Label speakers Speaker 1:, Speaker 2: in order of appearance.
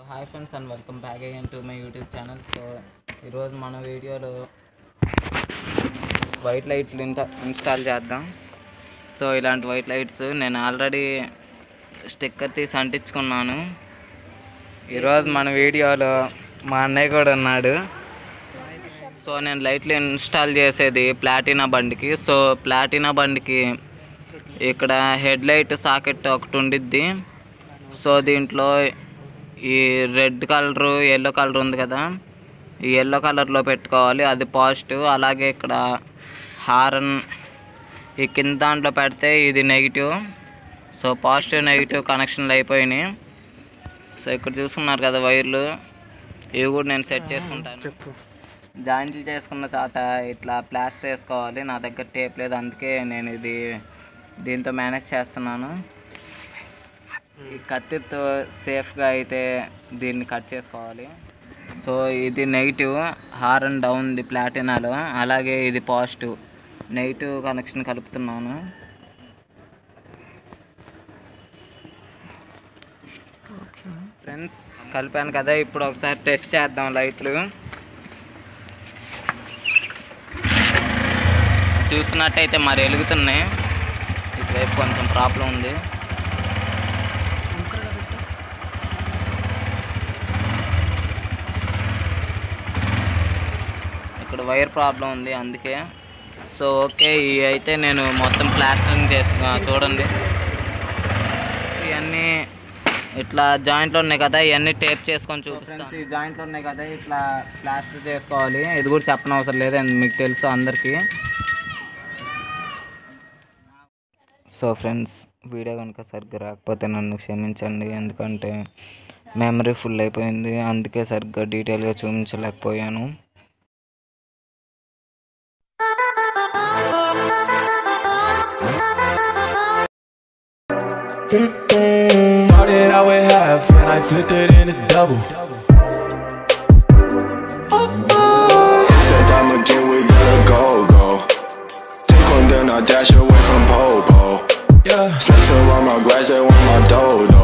Speaker 1: Hi friends and welcome back again to my YouTube channel so ఈరోజు మన వీడియోలో white లైట్లు ఇంట ఇన్స్టాల్ చేద్దాం సో ఇలాంటి వైట్ లైట్స్ నేను ఆల్రెడీ స్టిక్కర్ తీసి అంటించుకున్నాను ఈరోజు మన వీడియోలో మా అన్నయ్య కూడా ఉన్నాడు సో నేను లైట్లు ఇన్స్టాల్ చేసేది ప్లాటినా బండికి సో ప్లాటినా బండికి ఇక్కడ హెడ్ లైట్ సాకెట్ ఒకటి ఉండిద్ది సో దీంట్లో ఈ రెడ్ కలర్ ఎల్లో కలర్ ఉంది కదా ఈ ఎల్లో కలర్లో పెట్టుకోవాలి అది పాజిటివ్ అలాగే ఇక్కడ హారన్ ఈ కింద దాంట్లో పెడితే ఇది నెగిటివ్ సో పాజిటివ్ నెగిటివ్ కనెక్షన్లు అయిపోయినాయి సో ఇక్కడ చూస్తున్నారు కదా వైర్లు ఇవి కూడా నేను సెట్ చేసుకుంటాను జాయింట్లు చేసుకున్న చాట ఇట్లా ప్లాస్టర్ వేసుకోవాలి నా దగ్గర టేప్ లేదు అందుకే నేను ఇది దీంతో మేనేజ్ చేస్తున్నాను ఈ కత్తితో సేఫ్గా అయితే దీన్ని కట్ చేసుకోవాలి సో ఇది నెగిటివ్ హార్ అండ్ డౌన్ ది ప్లాటినాలో అలాగే ఇది పాజిటివ్ నెగిటివ్ కనెక్షన్ కలుపుతున్నాను ఫ్రెండ్స్ కలిపాను కదా ఇప్పుడు ఒకసారి టెస్ట్ చేద్దాం లైట్లు చూసినట్టయితే మరి వెలుగుతున్నాయి ఇటువైపు కొంచెం ప్రాబ్లం ఉంది ఇక్కడ వైర్ ప్రాబ్లం ఉంది అందుకే సో ఓకే ఇవి అయితే నేను మొత్తం ప్లాస్టరింగ్ చేస్తున్నా చూడండి ఇవన్నీ ఇట్లా జాయింట్లు ఉన్నాయి కదా ఇవన్నీ టేప్ చేసుకొని చూపిస్తాను ఈ జాయింట్లు ఉన్నాయి కదా ఇట్లా ప్లాస్టర్ చేసుకోవాలి ఇది కూడా చెప్పనవసరం లేదు and మీకు తెలుసు అందరికీ సో ఫ్రెండ్స్ వీడియో కనుక సరిగ్గా రాకపోతే నన్ను క్షమించండి ఎందుకంటే మెమరీ ఫుల్ అయిపోయింది అందుకే సరిగ్గా డీటెయిల్గా చూపించలేకపోయాను
Speaker 2: Started out with half and I flipped it in a double.
Speaker 3: Said time again, we gotta go, go. Take one, then I dash away from Popo.
Speaker 2: Yeah,
Speaker 3: Snakes around my grass, they want my dough,